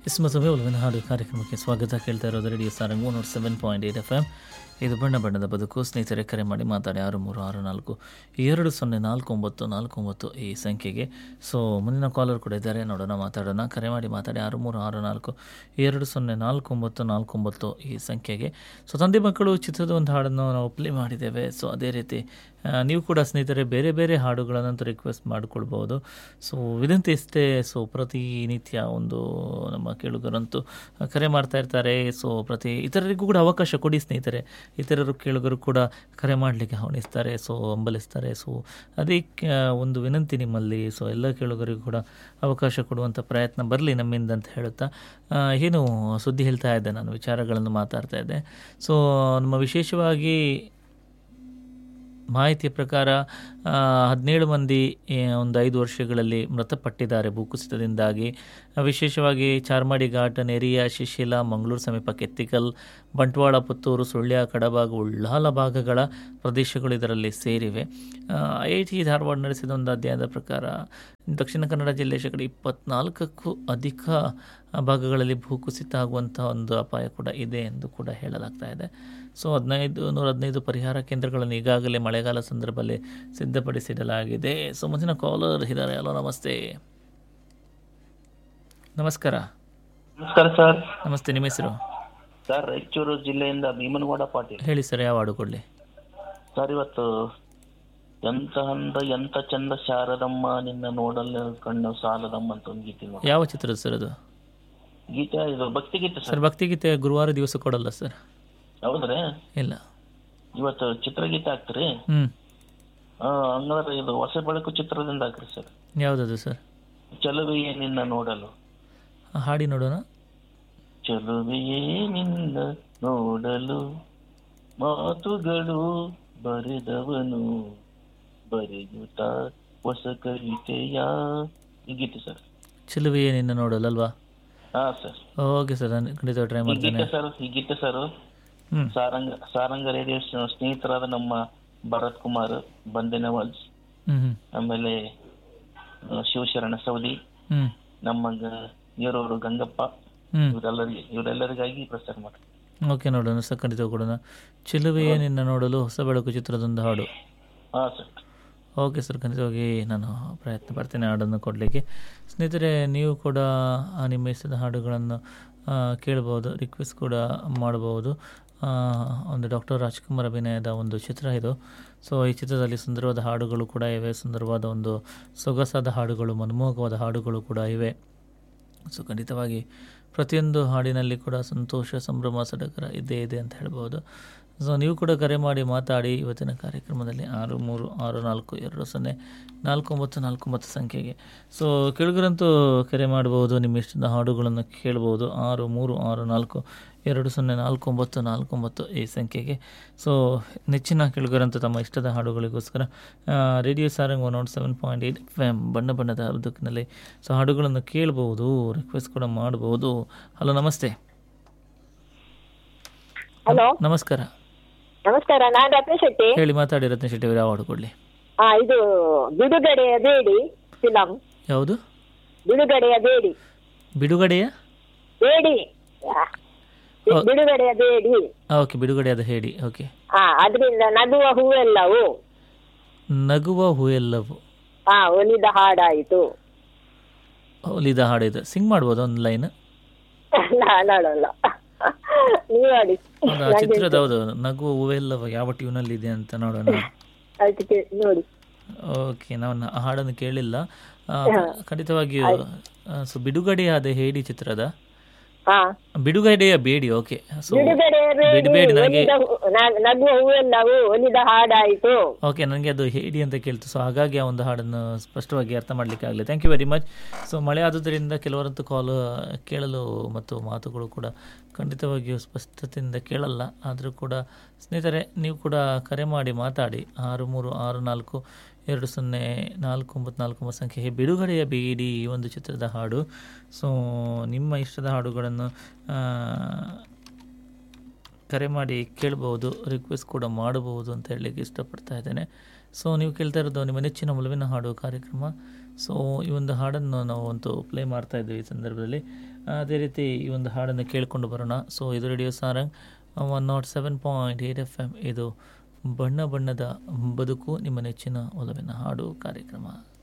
Christmas ಒಲವಿನ ಹಾಡು ಕಾರ್ಯಕ್ರಮಕ್ಕೆ ಸ್ವಾಗತ ಕೇಳ್ತಾ ಇರೋದು radio Sarang one nought seven point eight F M ಇದು ಬಣ್ಣ ಬಣ್ಣದ ಬದುಕು ಸ್ನೇಹಿತರೆ ಕರೆ ಮಾಡಿ ಮಾತಾಡಿ ಆರು ಮೂರು ಆರು ನಾಲ್ಕು ಎರಡು ಸೊನ್ನೆ ನಾಲ್ಕು ಒಂಬತ್ತು ನಾಲ್ಕು ಒಂಬತ್ತು ಈ ಸಂಖ್ಯೆಗೆ ಸೊ ಮುಂದಿನ ಕಾಲರ್ ಕೂಡ ಇದ್ದಾರೆ ನೋಡೋಣ ಮಾತಾಡೋಣ ಕರೆ ಮಾಡಿ ಮಾತಾಡಿ ಆರು ಮೂರು ಆರು ನಾಲ್ಕು ಎರಡು ಸೊನ್ನೆ ನಾಲ್ಕು ಒಂಬತ್ತು ನಾಲ್ಕು ಒಂಬತ್ತು ಈ ಸಂಖ್ಯೆಗೆ ಸೊ ತಂದೆ ಮಕ್ಕಳು ಚಿತ್ರದ ಒಂದು ಹಾಡನ್ನು ನಾವು ಪ್ಲೇ ಮಾಡಿದ್ದೇವೆ ಸೊ ಅದೇ ರೀತಿ ಆ, ನೀವು ಕೂಡ ಸ್ನೇಹಿತರೆ ಬೇರೆ ಬೇರೆ ಹಾಡುಗಳನ್ನಂತೂ ರಿಕ್ವೆಸ್ಟ್ ಮಾಡಿಕೊಳ್ಬೋದು ಸೊ ವಿದಂತೆ ಇಷ್ಟೇ ಸೊ ಪ್ರತಿನಿತ್ಯ ಒಂದು ನಮ್ಮ ಕೇಳುಗರಂತೂ ಕರೆ ಮಾಡ್ತಾ ಇರ್ತಾರೆ ಸೊ ಪ್ರತಿ ಇತರರಿಗೂ ಕೂಡ ಅವಕಾಶ ಕೊಡಿ ಸ್ನೇಹಿತರೆ ಇತರರು ಕೇಳುಗರು ಕೂಡ ಕರೆ ಮಾಡಲಿಕ್ಕೆ ಹವಣಿಸ್ತಾರೆ ಸೊ ಹಂಬಲಿಸ್ತಾರೆ ಸೊ ಅದಕ್ಕೆ ಒಂದು ವಿನಂತಿ ನಿಮ್ಮಲ್ಲಿ ಸೊ ಎಲ್ಲ ಕೇಳುಗರಿಗೂ ಕೂಡ ಅವಕಾಶ ಕೊಡುವಂಥ ಪ್ರಯತ್ನ ಬರಲಿ ನಮ್ಮಿಂದ ಅಂತ ಹೇಳುತ್ತಾ ಆ, ಏನು ಸುದ್ದಿ ಹೇಳ್ತಾ ಇದ್ದೆ ನಾನು ವಿಚಾರಗಳನ್ನು ಮಾತಾಡ್ತಾ ಇದ್ದೆ ಸೊ ನಮ್ಮ ವಿಶೇಷವಾಗಿ ಮಾಹಿತಿಯ ಪ್ರಕಾರ ಆ, ಹದಿನೇಳು ಮಂದಿ ಆ, ಒಂದು ಐದು ವರ್ಷಗಳಲ್ಲಿ ಮೃತಪಟ್ಟಿದ್ದಾರೆ ಭೂಕುಸಿತದಿಂದಾಗಿ ಆ, ವಿಶೇಷವಾಗಿ ಚಾರ್ಮಾಡಿ ಘಾಟ್ ನೆರಿಯ ಶಿಶಿಲ ಮಂಗಳೂರು ಸಮೀಪ ಕೆತ್ತಿಕಲ್ ಬಂಟ್ವಾಳ ಪುತ್ತೂರು ಸುಳ್ಯ ಕಡಬಾಗ ಉಳ್ಳಾಲ ಭಾಗಗಳ ಪ್ರದೇಶಗಳು ಇದರಲ್ಲಿ ಸೇರಿವೆ ಐ ಐ ಟಿ ಧಾರವಾಡ ನಡೆಸಿದ ಒಂದು ಅಧ್ಯಯನದ ಪ್ರಕಾರ ದಕ್ಷಿಣ ಕನ್ನಡ ಜಿಲ್ಲೆ ಶೇಕಡ ಇಪ್ಪತ್ನಾಲ್ಕಕ್ಕೂ ಅಧಿಕ ಭಾಗಗಳಲ್ಲಿ ಭೂಕುಸಿತ ಆಗುವಂಥ ಒಂದು ಅಪಾಯ ಕೂಡ ಇದೆ ಎಂದು ಕೂಡ ಹೇಳಲಾಗ್ತಾ ಇದೆ ಸೊ ಹದಿನೈದು ನೂರ ಹದಿನೈದು ಪರಿಹಾರ ಕೇಂದ್ರಗಳನ್ನು ಈಗಾಗಲೇ ಮಳೆಗಾಲ ಸಂದರ್ಭದಲ್ಲಿ ಸಿದ್ಧಪಡಿಸಿಡಲಾಗಿದೆ ಸೊ ಮುಂದಿನ ಕಾಲರ್ ಇದ್ದಾರೆ ಹಲೋ ನಮಸ್ತೆ ನಮಸ್ಕಾರ ನಮಸ್ಕಾರ ಸರ್ ನಮಸ್ತೆ ನಿಮ್ಮ ಹೆಸರು ಸರ್ ರಾಯಚೂರು ಜಿಲ್ಲೆಯಿಂದ ಭೀಮನಗೌಡ ಪಾಟೀಲ್ ಹೇಳಿ ಸರ್ ಯಾವ ಹಾಡು ಕೊಡಲಿ ಸರ್ ಇವತ್ತು ಎಂತ ಅಂದ ಎಂತ ಚಂದ ಶಾರದಮ್ಮ ನಿನ್ನ ನೋಡಲು ಕಣ್ಣು ಸಾಲದಮ್ಮ ಅಂತ ಒಂದು ಗೀತೆ ನೋಡಿ ಯಾವ ಚಿತ್ರದ ಸರ್ ಅದು ಗೀತೆ ಇದು ಭಕ್ತಿ ಗೀತೆ ಸರ್ ಸರ್ ಭಕ್ತಿಗೀತೆ ಗುರುವಾರ ದಿವಸ ಕೊಡಲ್ಲ ಸರ್ ಹೌದ್ರಿ ಇಲ್ಲ ಇವತ್ತು ಚಿತ್ರಗೀತೆ ಹಾಕ್ತೀರಿ ಹ್ಞೂ ಆ, ಹಂಗಾದ್ರೆ ಇದು ಹೊಸ ಬೆಳಕು ಚಿತ್ರದಿಂದ ಹಾಕ್ರಿ ಸರ್ ಯಾವುದದು ಸರ್ ಚಲುವೆಯೇ ನಿನ್ನ ನೋಡಲು ಹಾಡಿ ನೋಡೋಣ ಚಲುವೆಯೇ ನಿನ್ನ ನೋಡಲು ಮಾತುಗಳು ಬರೆದವನು ಬರೆಯುತ್ತ ಹೊಸ ಕವಿತೆಯ ಈ ಗೀತೆ ಸರ್ ಚೆಲುವೆಯೇ ನಿನ್ನ ನೋಡಲ್ಲಲ್ವಾ ಹಾ ಸರ್ ಓಕೆ ಸರ್ ನಾನು ಖಂಡಿತ ಟ್ರೈ ಈ ಮಾಡ್ತೇನೆ ಗೀತೆ ಸರ್ ಈ ಗೀತೆ ಸರ್ ಹ್ಞೂ ಸಾರಂಗ ಸಾರಂಗ ರೇಡಿಯೋ ಸ್ನೇಹಿತರಾದ ನಮ್ಮ ಭರತ್ ಕುಮಾರ್ ಬಂದೆನವಾಲ್ಸ್ ಹ್ಞೂ ಹ್ಞೂ ಆಮೇಲೆ ಆ, ಶಿವಶರಣ ಸೌದಿ ಹ್ಞೂ ನಮ್ಮ ಗ- ಇವರವರು ಗಂಗಪ್ಪ ಹ್ಞೂ ಇವರೆಲ್ಲರಿಗೆ ಇವರೆಲ್ಲರಿಗಾಗಿ ಪ್ರಚಾರ ಮಾಡಿ ಓಕೆ ನೋಡೋಣ ಸರ್ ಖಂಡಿತ ಕೊಡೋಣ ಚೆಲುವೆಯೇ ನಿನ್ನ ನೋಡಲು ಹೊಸ ಬೆಳಕು ಚಿತ್ರದೊಂದು ಹಾಡು ಹಾ ಸರ್ ಓಕೆ ಸರ್ ಖಂಡಿತವಾಗಿ ನಾನು ಪ್ರಯತ್ನ ಪಡ್ತೇನೆ ಹಾಡನ್ನು ಕೊಡಲಿಕ್ಕೆ ಸ್ನೇಹಿತರೆ ನೀವು ಕೂಡ ಆ ನಿಮ್ಮ ಇಷ್ಟದ ಹಾಡುಗಳನ್ನು ಆ, ಕೇಳ್ಬೋದು ರಿಕ್ವೆಸ್ಟ್ ಕೂಡ ಮಾಡ್ಬೋದು ಆ, ಒಂದು ಡಾಕ್ಟರ್ ರಾಜ್ಕುಮಾರ್ ಅಭಿನಯದ ಒಂದು ಚಿತ್ರ ಇದು ಸೊ ಈ ಚಿತ್ರದಲ್ಲಿ ಸುಂದರವಾದ ಹಾಡುಗಳು ಕೂಡ ಇವೆ ಸುಂದರವಾದ ಒಂದು ಸೊಗಸಾದ ಹಾಡುಗಳು ಮನಮೋಹಕವಾದ ಹಾಡುಗಳು ಕೂಡ ಇವೆ ಸೊ ಖಂಡಿತವಾಗಿ ಪ್ರತಿಯೊಂದು ಹಾಡಿನಲ್ಲಿ ಕೂಡ ಸಂತೋಷ ಸಂಭ್ರಮ ಸಡಗರ ಇದ್ದೇ ಇದೆ ಅಂತ ಹೇಳ್ಬೋದು ಸೊ ನೀವು ಕೂಡ ಕರೆ ಮಾಡಿ ಮಾತಾಡಿ ಇವತ್ತಿನ ಕಾರ್ಯಕ್ರಮದಲ್ಲಿ ಆರು ಮೂರು ಆರು ನಾಲ್ಕು ಎರಡು ಸೊನ್ನೆ ನಾಲ್ಕು ಒಂಬತ್ತು ನಾಲ್ಕು ಒಂಬತ್ತು ಸಂಖ್ಯೆಗೆ ಸೊ ಕೆಳಗರಂತೂ ಕರೆ ಮಾಡ್ಬೋದು ನಿಮ್ಮ ಇಷ್ಟದ ಹಾಡುಗಳನ್ನು ಕೇಳ್ಬೋದು ಆರು ಮೂರು ಆರು ನಾಲ್ಕು ಎರಡು ಸೊನ್ನೆ ನಾಲ್ಕು ಒಂಬತ್ತು ನಾಲ್ಕು ಒಂಬತ್ತು ಈ ಸಂಖ್ಯೆಗೆ ಸೊ ನೆಚ್ಚಿನ ಕೆಳಗರಂತೂ ತಮ್ಮ ಇಷ್ಟದ ಹಾಡುಗಳಿಗೋಸ್ಕರ radio Sarang one nought seven point eight F M ಬಣ್ಣ ಬಣ್ಣದ ಬದುಕಿನಲ್ಲಿ ಸೊ ಹಾಡುಗಳನ್ನು ಕೇಳ್ಬೋದು ರಿಕ್ವೆಸ್ಟ್ ಕೂಡ ಮಾಡ್ಬೋದು ಹಲೋ ನಮಸ್ತೆ ಹಲೋ ನಮಸ್ಕಾರ ನಮಸ್ಕಾರ ನಾನು ರತ್ನ ಶೆಟ್ಟಿ ಹೇಳಿ ಮಾತಾಡಿ ರತ್ನ ಶೆಟ್ಟಿ ಅವರು ಯಾವ ಹಾಡು ಕೊಡಲಿ ಆ ಇದು ಬಿಡುಗಡೆಯ ಬೇಡಿ ಫಿಲಂ ಯಾವುದು ಬಿಡುಗಡೆಯ ಬೇಡಿ ಬಿಡುಗಡೆಯ ಬೇಡಿ ಆ, ಬಿ- ಬಿಡುಗಡೆಯ ಬೇಡಿ ಓಕೆ ಬಿಡುಗಡೆಯಾದ ಹೇಳಿ ಓಕೆ ಆ ಅದರಿಂದ ನಗುವ ಹೂವೆಲ್ಲವು ನಗುವ ಹೂವೆಲ್ಲವು ಆ ಒಲಿದ ಹಾಡಾಯಿತು ಒಲಿದ ಹಾಡಿದು ಸಿಂಗ್ ಮಾಡ್ಬೋದು ಒಂದು ಲೈನ್ ನಾನಲ್ಲ ನೀವು ನೋಡಿ ಹೌದಾ ಚಿತ್ರದ ಹೌದು ನಗುವ ಹೂವೆಲ್ಲವು ಯಾವ ಟ್ಯೂನಲ್ಲಿ ಇದೆ ಅಂತ ನೋಡೋಣ ಅದಕ್ಕೆ ನೋಡಿ ಓಕೆ ನಾವು ನ- ಆ ಹಾಡನ್ನು ಕೇಳಿಲ್ಲ ಆ, ಖಂಡಿತವಾಗಿಯೂ ಸೊ ಬಿಡುಗಡೆಯಾದ ಹೇಡಿ ಚಿತ್ರದ ಹಾ ಬಿಡುಗಡೆಯ ಬೇಡಿ ಓಕೆ ಸೊ ಬಿಡುಗಡೆಯ ಬಿಡಿ ಬೇಡಿ ಬೇಡಿ ನನಗೆ ಒಲಿದ ಹೂ- ನ- ನಗುವ ಹೂವೆಲ್ಲವು ಒಲಿದ ಹಾಡಾಯಿತು ಓಕೆ ನನಗೆ ಅದು ಹೇಡಿ ಅಂತ ಕೇಳ್ತು ಸೊ ಹಾಗಾಗಿ ಆ ಒಂದು ಹಾಡನ್ನು ಸ್ಪಷ್ಟವಾಗಿ ಅರ್ಥ ಮಾಡಲಿಕ್ಕೆ ಆಗಲಿ thank you very much so ಮಳೆ ಆದುದರಿಂದ ಕೆಲವರಂತೂ ಕಾಲ್ ಕೇಳಲು ಮತ್ತು ಮಾತುಗಳು ಕೂಡ ಖಂಡಿತವಾಗಿಯೂ ಸ್ಪಷ್ಟತೆಯಿಂದ ಕೇಳಲ್ಲ ಆದರೂ ಕೂಡ ಸ್ನೇಹಿತರೆ ನೀವು ಕೂಡ ಕರೆ ಮಾಡಿ ಮಾತಾಡಿ ಆರು ಮೂರು ಆರು ನಾಲ್ಕು ಎರಡು ಸೊನ್ನೆ ನಾಲ್ಕು ಒಂಬತ್ತು ನಾಲ್ಕು ಒಂಬತ್ತು ಸಂಖ್ಯೆ ಬಿಡುಗಡೆಯ ಬೇಡಿ ಈ ಒಂದು ಚಿತ್ರದ ಹಾಡು ಸೊ ನಿಮ್ಮ ಇಷ್ಟದ ಹಾಡುಗಳನ್ನು ಆ, ಕರೆ ಮಾಡಿ ಕೇಳ್ಬೋದು ರಿಕ್ವೆಸ್ಟ್ ಕೂಡ ಮಾಡಬಹುದು ಅಂತ ಹೇಳಲಿಕ್ಕೆ ಇಷ್ಟಪಡ್ತಾ ಇದ್ದೇನೆ ಸೊ ನೀವು ಕೇಳ್ತಾ ಇರೋದು ನಿಮ್ಮ ನೆಚ್ಚಿನ ಒಲವಿನ ಹಾಡು ಕಾರ್ಯಕ್ರಮ ಸೊ ಈ ಒಂದು ಹಾಡನ್ನು ನಾವು ಒಂದು ಪ್ಲೇ ಮಾಡ್ತಾ ಇದ್ವಿ ಈ ಸಂದರ್ಭದಲ್ಲಿ ಅದೇ ರೀತಿ ಈ ಒಂದು ಹಾಡನ್ನು ಕೇಳಿಕೊಂಡು ಬರೋಣ ಸೊ ಇದು radio Sarang one nought seven point eight F M ಇದು ಬಣ್ಣ ಬಣ್ಣದ ಬದುಕು ನಿಮ್ಮ ನೆಚ್ಚಿನ ಒಲವಿನ ಹಾಡು ಕಾರ್ಯಕ್ರಮ